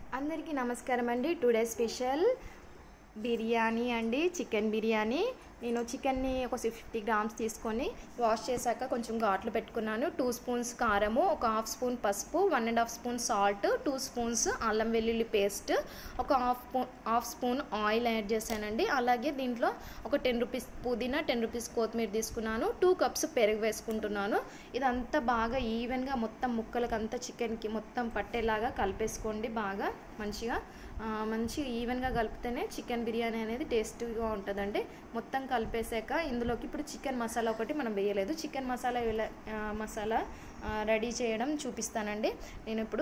అందరికీ నమస్కారం అండి టుడే స్పెషల్ బిర్యానీ అండి చికెన్ బిర్యానీ నేను చికెన్ని ఒక ఫిఫ్టీ గ్రామ్స్ తీసుకొని వాష్ చేశాక కొంచెం ఘాట్లు పెట్టుకున్నాను టూ స్పూన్స్ కారము ఒక హాఫ్ స్పూన్ పసుపు one and half spoon salt two spoons అల్లం వెల్లుల్లి పేస్ట్ ఒక half spoon half spoon oil add చేశానండి అలాగే దీంట్లో ఒక టెన్ రూపీస్ పుదీనా టెన్ రూపీస్ కొత్తిమీర తీసుకున్నాను టూ కప్స్ పెరుగు వేసుకుంటున్నాను ఇదంతా బాగా ఈవెన్గా మొత్తం ముక్కలకి అంతా చికెన్కి మొత్తం పట్టేలాగా కలిపేసుకోండి బాగా మంచిగా ఆ, మంచిగా ఈవెన్గా కలిపితేనే చికెన్ బిర్యానీ అనేది టేస్టీగా ఉంటుందండి మొత్తం కలిపేసాక ఇందులోకి ఇప్పుడు చికెన్ మసాలా ఒకటి మనం వేయలేదు చికెన్ మసాలా ఎలా ఆ, మసాలా ఆ, రెడీ చేయడం చూపిస్తానండి నేను ఇప్పుడు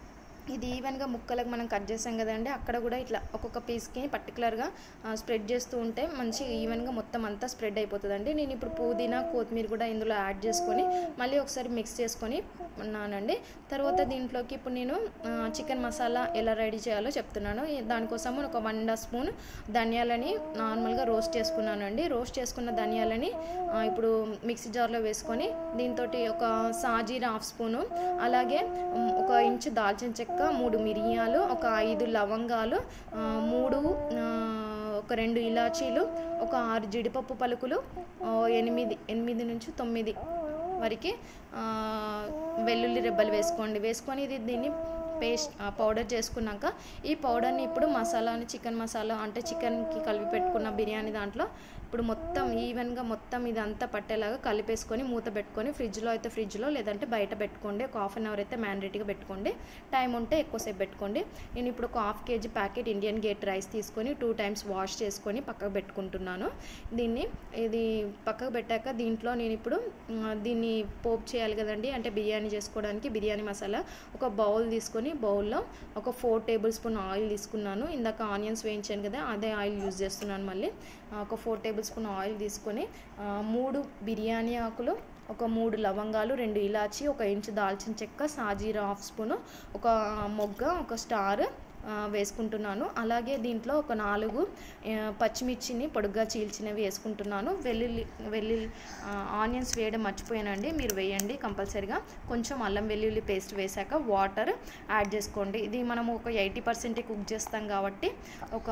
ఇది ఈవెన్గా ముక్కలకు మనం కట్ చేసాం కదండి అక్కడ కూడా ఇట్లా ఒక్కొక్క పీస్కి పర్టికులర్గా స్ప్రెడ్ చేస్తూ ఉంటే మంచి ఈవెన్గా మొత్తం అంతా స్ప్రెడ్ అయిపోతుందండి నేను ఇప్పుడు పుదీనా కొత్తిమీర కూడా ఇందులో యాడ్ చేసుకొని మళ్ళీ ఒకసారి మిక్స్ చేసుకొని ఉన్నానండి తర్వాత దీంట్లోకి ఇప్పుడు నేను చికెన్ మసాలా ఎలా రెడీ చేయాలో చెప్తున్నాను ఈ- దానికోసం ఒక వన్ అండ్ హాఫ్ స్పూన్ ధనియాలని నార్మల్గా రోస్ట్ చేసుకున్నానండి రోస్ట్ చేసుకున్న ధనియాలని ఆ, ఇప్పుడు మిక్సీ జార్లో వేసుకొని దీంతో ఒక సాజీరా హాఫ్ స్పూను అలాగే ఉమ్, ఒక ఇంచు దాల్చిన చెక్క మూడు మిరియాలు ఒక ఐదు లవంగాలు ఆ, మూడు ఆ, ఒక రెండు ఇలాచీలు ఒక ఆరు జీడిపప్పు పలుకులు ఆ, ఎనిమిది ఎనిమిది నుంచి తొమ్మిది వరకు ఆ, వెల్లుల్లి రెబ్బలు వేసుకోండి వేసుకొని ఇది దీన్ని పేస్ట్ పౌడర్ చేసుకున్నాక ఈ పౌడర్ని ఇప్పుడు మసాలాని చికెన్ మసాలా అంటే చికెన్కి కలిపి పెట్టుకున్న బిర్యానీ దాంట్లో ఇప్పుడు మొత్తం ఈవెన్గా మొత్తం ఇదంతా పట్టేలాగా కలిపేసుకొని మూత పెట్టుకొని ఫ్రిడ్జ్లో అయితే ఫ్రిడ్జ్లో లేదంటే బయట పెట్టుకోండి ఒక హాఫ్ అన్ అవర్ అయితే మ్యాండేట్గా పెట్టుకోండి టైం ఉంటే ఎక్కువసేపు పెట్టుకోండి నేను ఇప్పుడు ఒక half KG packet Indian gate rice తీసుకొని టూ టైమ్స్ వాష్ చేసుకొని పక్కకు పెట్టుకుంటున్నాను దీన్ని ఇది పక్కకు పెట్టాక దీంట్లో నేను ఇప్పుడు మ్, దీన్ని పోపు చేయాలి కదండి అంటే బిర్యానీ చేసుకోవడానికి బిర్యానీ మసాలా ఒక బౌల్ తీసుకొని బౌల్లో ఒక ఫోర్ టేబుల్ స్పూన్ ఆయిల్ తీసుకున్నాను ఇందాక ఆనియన్స్ వేయించాను కదా అదే ఆయిల్ యూజ్ చేస్తున్నాను మళ్ళీ ఆ, ఒక ఫోర్ టేబుల్ స్పూన్ ఆయిల్ తీసుకొని ఆ, మూడు బిర్యానీ ఆకులు ఒక మూడు లవంగాలు రెండు ఇలాచి ఒక ఇంచు దాల్చిన చెక్క సాజీరా హాఫ్ స్పూను ఒక మొగ్గ ఒక స్టార్ ఆ, వేసుకుంటున్నాను అలాగే దీంట్లో ఒక నాలుగు ఆ, పచ్చిమిర్చిని పొడుగ్గా చీల్చినవి వేసుకుంటున్నాను వెల్లుల్లి వెల్లుల్లి ఆ, ఆనియన్స్ వేయడం మర్చిపోయానండి మీరు వేయండి కంపల్సరీగా కొంచెం అల్లం వెల్లుల్లి పేస్ట్ వేసాక వాటర్ యాడ్ చేసుకోండి ఇది మనము ఒక ఎయిటీ పర్సెంట్ కుక్ చేస్తాం కాబట్టి ఒక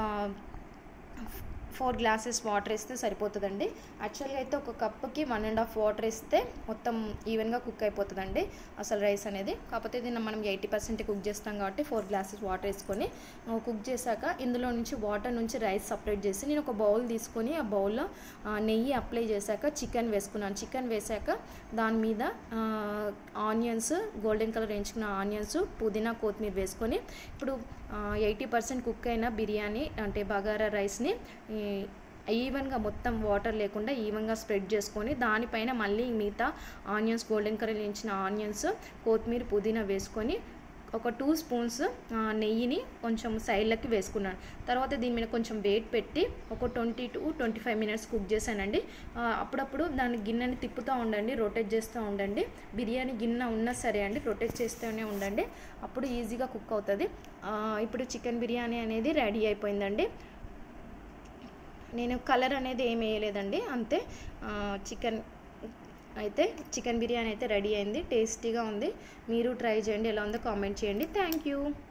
ఫోర్ గ్లాసెస్ వాటర్ వేస్తే సరిపోతుందండి యాక్చువల్గా అయితే ఒక కప్పుకి వన్ అండ్ హాఫ్ వాటర్ వేస్తే మొత్తం ఈవెన్గా కుక్ అయిపోతుందండి అసలు రైస్ అనేది కాకపోతే దీన్ని మనం ఎయిటీ పర్సెంట్ కుక్ చేస్తాం కాబట్టి ఫోర్ గ్లాసెస్ వాటర్ వేసుకొని కుక్ చేశాక ఇందులో నుంచి వాటర్ నుంచి రైస్ సపరేట్ చేసి నేను ఒక బౌల్ తీసుకొని ఆ బౌల్లో నెయ్యి అప్లై చేశాక చికెన్ వేసుకున్నాను చికెన్ వేశాక దాని మీద ఆనియన్స్ గోల్డెన్ కలర్ వేయించుకున్న ఆనియన్స్ పుదీనా కొత్తిమీర వేసుకొని ఇప్పుడు ఎయిటీ పర్సెంట్ కుక్ అయిన బిర్యానీ అంటే బగారా రైస్ని ఈ ఈవెన్గా మొత్తం వాటర్ లేకుండా ఈవెన్గా స్ప్రెడ్ చేసుకొని దానిపైన మళ్ళీ మిగతా ఆనియన్స్ గోల్డెన్ కలర్ వేయించిన ఆనియన్స్ కొత్తిమీర పుదీనా వేసుకొని ఒక టూ స్పూన్స్ ఆ, నెయ్యిని కొంచెం సైడ్లకి వేసుకున్నాను తర్వాత దీని మీద కొంచెం వెయిట్ పెట్టి ఒక twenty to twenty five minutes cook చేశానండి ఆ, అప్పుడప్పుడు దాని గిన్నెని తిప్పుతూ ఉండండి రొటేట్ చేస్తూ ఉండండి బిర్యానీ గిన్నె ఉన్నా సరే అండి రొటేట్ చేస్తూనే ఉండండి అప్పుడు ఈజీగా కుక్ అవుతుంది ఆ, ఇప్పుడు చికెన్ బిర్యానీ అనేది రెడీ అయిపోయిందండి నేను కలర్ అనేది ఏం వేయలేదండి అంతే ఆ, చికెన్ అయితే చికెన్ బిర్యానీ అయితే రెడీ అయింది టేస్టీగా ఉంది మీరు ట్రై చేయండి ఎలా ఉందో కామెంట్ చేయండి థ్యాంక్ యూ